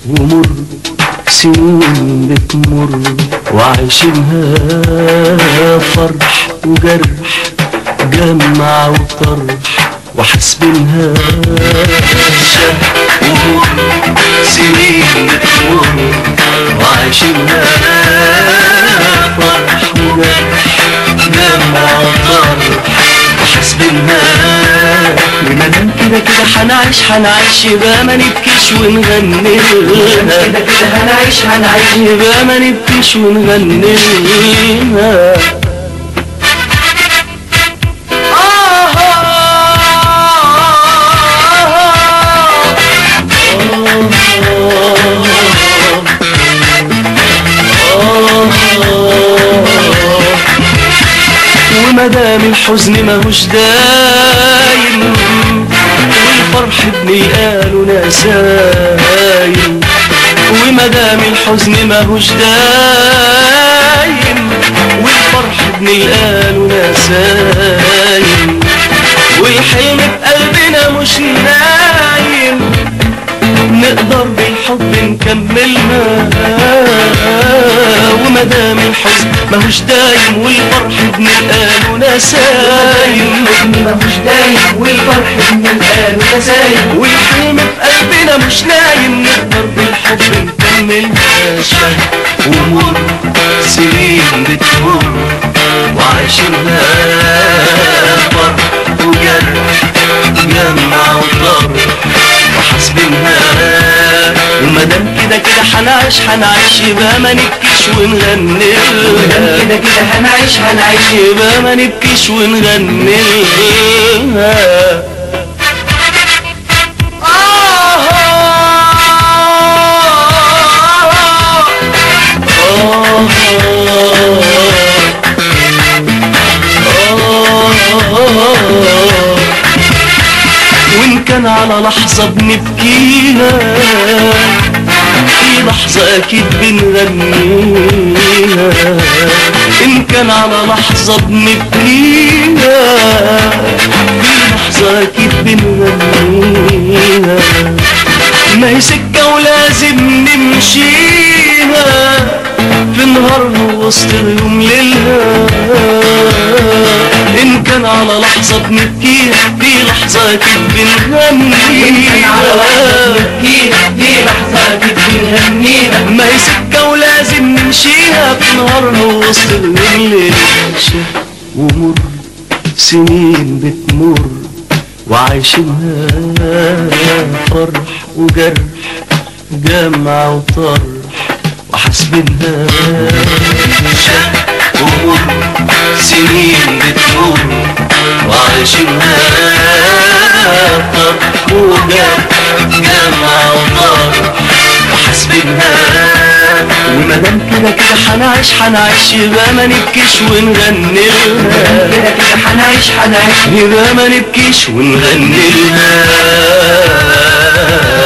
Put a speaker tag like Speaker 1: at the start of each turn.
Speaker 1: ومر سنين بتمر وعايشينها فرح وجرح جمع وطرح وحاسبينها شهر ومر سنين بتمر وعايشينها فرح وجرح جمع وطرح وحاسبينها ومادام كده كده هنعيش هنعيش يبقى ما نبكيش ونغني لها
Speaker 2: كده كده هنعيش هنعيش
Speaker 1: يبقى ما نبكيش ونغني لها ومدام الحزن ماهوش دايم والفرح ابني قالوا نسايم ومدام الحزن ماهوش دايم والفرح ابني قالوا نسايم والحلم بقلبنا مش نايم نقدر بالحب نكملها ومدام الحزن ماهوش دايم والفرح ابن القال ونسايم
Speaker 2: ماهوش دايم والفرح من القال وتسايم
Speaker 1: والحلم في قلبنا مش نايم نقدر بالحب نكملها شهر ومر سنين بتمر وعايشينها فرح وجرح جمع وطرح وحاسبينها ومادام كده كده هنعيش هنعيش يبقى ما نبكيش ونغني
Speaker 2: مادام
Speaker 1: لها
Speaker 2: كده كده هنعيش هنعيش
Speaker 1: يبقى ما نبكيش ونغني لها وإن كان على لحظة بنبكيها في لحظة أكيد بنغنيها إن كان على لحظة بنبكيها في لحظة أكيد بنغنيها ما هي سكة ولازم نمشيها في نهارها وسط يوم ليلها إن كان على لحظة بنبكيها في لحظة أكيد
Speaker 2: كان على لحظة
Speaker 1: بنغنيها
Speaker 2: نبكيها في لحظة أكيد بنغنيها
Speaker 1: ما هي سكة ولازم نمشيها في نهارها وسط الليل شهر ومر سنين بتمر وعايشينها فرح وجرح جمع وطرح وحاسبينها شهر ومر سنين بتمر وعايشينها فرح وجرح جمع وطرح وحاسبينها ومادام كده كده هنعيش هنعيش يبقى ما نبكيش ونغني لها
Speaker 2: كده كده هنعيش هنعيش
Speaker 1: يبقى ما نبكيش ونغني لها